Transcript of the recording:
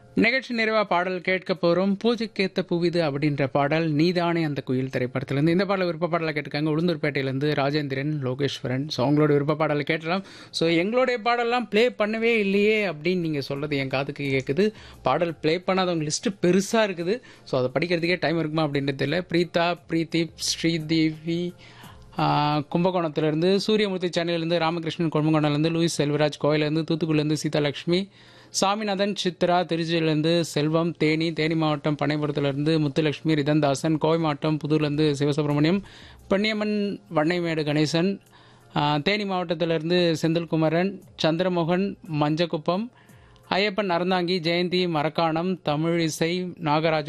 நிகழ்ச்சி நிறைவா பாடல் கேட்க போறோம் பூஜைக்கேத்த புவிது அப்படின்ற பாடல் நீதானே அந்த குயில் திரைப்படத்திலிருந்து இந்த பாடல் விருப்ப பாடலை கேட்டிருக்காங்க உளுந்தூர்பேட்டையிலேருந்து ராஜேந்திரன் லோகேஸ்வரன் ஸோ அவங்களோட விருப்ப பாடலை கேட்டலாம் ஸோ எங்களுடைய பாடல்லாம் ப்ளே பண்ணவே இல்லையே அப்படின்னு நீங்கள் சொல்றது என் காதுக்கு கேட்குது பாடல் ப்ளே பண்ணாதவங்க லிஸ்ட்டு பெருசாக இருக்குது ஸோ அதை படிக்கிறதுக்கே டைம் இருக்குமா அப்படின்றது இல்லை பிரீதா பிரீதீப் ஸ்ரீதேவி ஆஹ் கும்பகோணத்திலிருந்து சூரியமூர்த்தி சென்னையிலேருந்து ராமகிருஷ்ணன் கும்பகோணம்லேருந்து லூயிஸ் செல்வராஜ் கோயிலேருந்து தூத்துக்குடிலேருந்து சீதாலட்சுமி சாமிநாதன் சித்ரா திருச்சியிலேருந்து செல்வம் தேனி தேனி மாவட்டம் பனைபுரத்துலேருந்து முத்துலட்சுமி ரிதன்தாசன் கோவை மாவட்டம் புதூர்லேருந்து சிவசுப்ரமணியம் பன்னியம்மன் வண்ணைமேடு கணேசன் ஆஹ் தேனி மாவட்டத்திலிருந்து செந்தில்குமரன் சந்திரமோகன் மஞ்சக்குப்பம் ஐயப்பன் அறந்தாங்கி ஜெயந்தி மரக்காணம் தமிழிசை நாகராஜன்